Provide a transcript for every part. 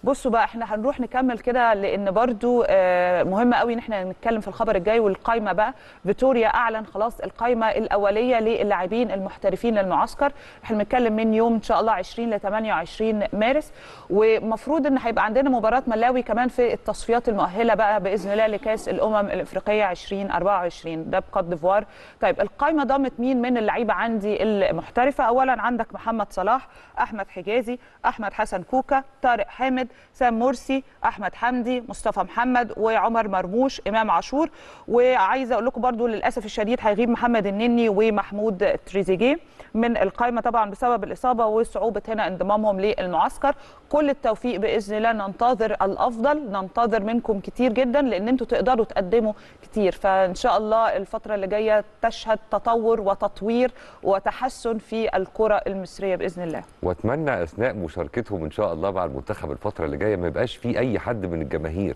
بصوا بقى احنا هنروح نكمل كده لان برضو آه، مهم قوي ان احنا نتكلم في الخبر الجاي والقايمه بقى فيتوريا اعلن خلاص القايمه الاوليه للاعبين المحترفين للمعسكر احنا بنتكلم من يوم ان شاء الله 20 ل 28 مارس ومفروض ان هيبقى عندنا مباراه ملاوي كمان في التصفيات المؤهله بقى باذن الله لكاس الامم الافريقيه 2024 ده بكوت ديفوار طيب القايمه ضمت مين من اللعيبه عندي المحترفه اولا عندك محمد صلاح احمد حجازي احمد حسن كوكا طارق حامد سام مرسي احمد حمدي مصطفى محمد وعمر مرموش امام عاشور وعايزه اقول لكم برضو للاسف الشديد هيغيب محمد النني ومحمود تريزيجيه من القائمه طبعا بسبب الاصابه وصعوبه هنا انضمامهم للمعسكر كل التوفيق باذن الله ننتظر الافضل ننتظر منكم كتير جدا لان انتوا تقدروا تقدموا كتير فان شاء الله الفتره اللي جايه تشهد تطور وتطوير وتحسن في الكره المصريه باذن الله واتمنى اثناء مشاركتهم ان شاء الله مع المنتخب الفتره اللي جايه ما يبقاش في اي حد من الجماهير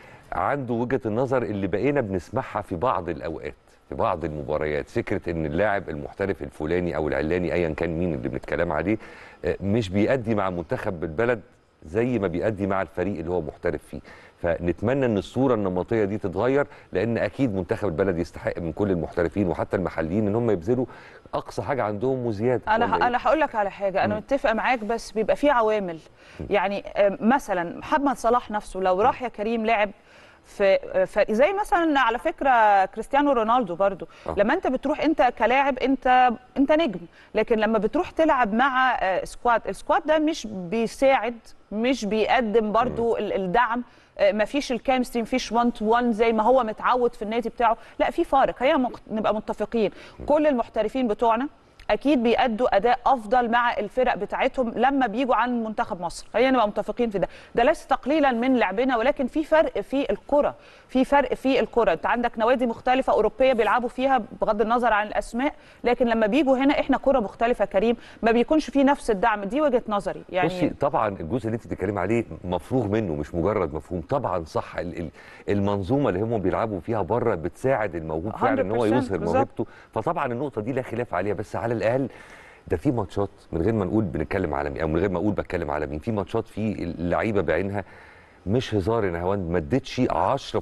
عنده وجهه النظر اللي بقينا بنسمعها في بعض الاوقات في بعض المباريات فكره ان اللاعب المحترف الفلاني او العلاني ايا كان مين اللي بنتكلم عليه آه، مش بيأدي مع منتخب البلد زي ما بيأدي مع الفريق اللي هو محترف فيه فنتمنى ان الصوره النمطيه دي تتغير لان اكيد منتخب البلد يستحق من كل المحترفين وحتى المحليين ان هم يبذلوا اقصى حاجه عندهم وزياده ولا انا إيه؟ انا هقول لك على حاجه انا مم. متفقه معاك بس بيبقى في عوامل يعني آه، مثلا محمد صلاح نفسه لو راح يا كريم لعب في في زي مثلا على فكره كريستيانو رونالدو برضو آه. لما انت بتروح انت كلاعب انت انت نجم لكن لما بتروح تلعب مع آه، سكواد السكواد ده مش بيساعد مش بيقدم برضو ال- الدعم آه، مفيش الكيمستري مفيش 1 تو 1 زي ما هو متعود في النادي بتاعه لا في فارق خلينا مق- نبقى متفقين كل المحترفين بتوعنا اكيد بيأدوا اداء افضل مع الفرق بتاعتهم لما بيجوا عن منتخب مصر خلينا نبقى متفقين في ده ده ليس تقليلا من لعبنا ولكن في فرق في الكره في فرق في الكره انت عندك نوادي مختلفه اوروبيه بيلعبوا فيها بغض النظر عن الاسماء لكن لما بيجوا هنا احنا كره مختلفه يا كريم ما بيكونش في نفس الدعم دي وجهه نظري بصي يعني طبعا الجزء اللي انت بتتكلمي عليه مفروغ منه مش مجرد مفهوم طبعا صح ال- ال- المنظومه اللي هم بيلعبوا فيها بره بتساعد الموهوب فعلا ان هو 100% يظهر بالظبط. موهبته فطبعا النقطه دي لا خلاف عليها بس على الاقل ده في ماتشات من غير ما نقول بنتكلم على مين او من غير ما اقول بتكلم على مين في ماتشات في اللعيبه بعينها مش هزار يا نهاوند ما ادتش 10%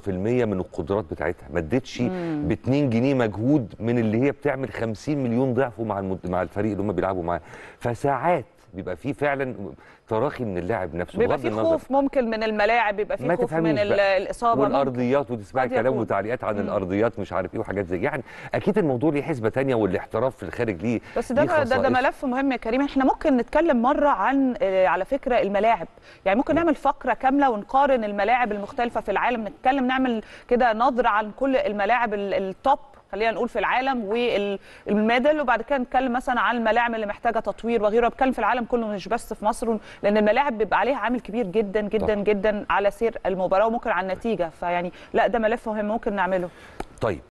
من القدرات بتاعتها ما ادتش ب 2 جنيه مجهود من اللي هي بتعمل 50 مليون ضعفه مع المد... مع الفريق اللي هم بيلعبوا معاه فساعات بيبقى في فعلا تراخي من اللاعب نفسه بيبقى بغض في النظر خوف ممكن من الملاعب بيبقى ما في خوف من تفهميش ال- بقى. الاصابه ممكن. والارضيات وتسمعي قد كلام يكون. وتعليقات عن مم. الارضيات مش عارف ايه وحاجات زي يعني اكيد الموضوع ليه حسبه تانية والاحتراف في الخارج ليه بس ده ليه ده, ده خصائص. ملف مهم يا كريم احنا ممكن نتكلم مره عن آه، على فكره الملاعب يعني ممكن نعمل فقره كامله ونقارن الملاعب المختلفه في العالم نتكلم نعمل كده نظره عن كل الملاعب ال- التوب خلينا نقول في العالم والميدل وبعد كده نتكلم مثلا عن الملاعب اللي محتاجه تطوير وغيره بتكلم في العالم كله مش بس في مصر لان الملاعب بيبقى عليها عامل كبير جدا جدا طبعا. جدا على سير المباراه وممكن على النتيجه فيعني لا ده ملف مهم ممكن نعمله طيب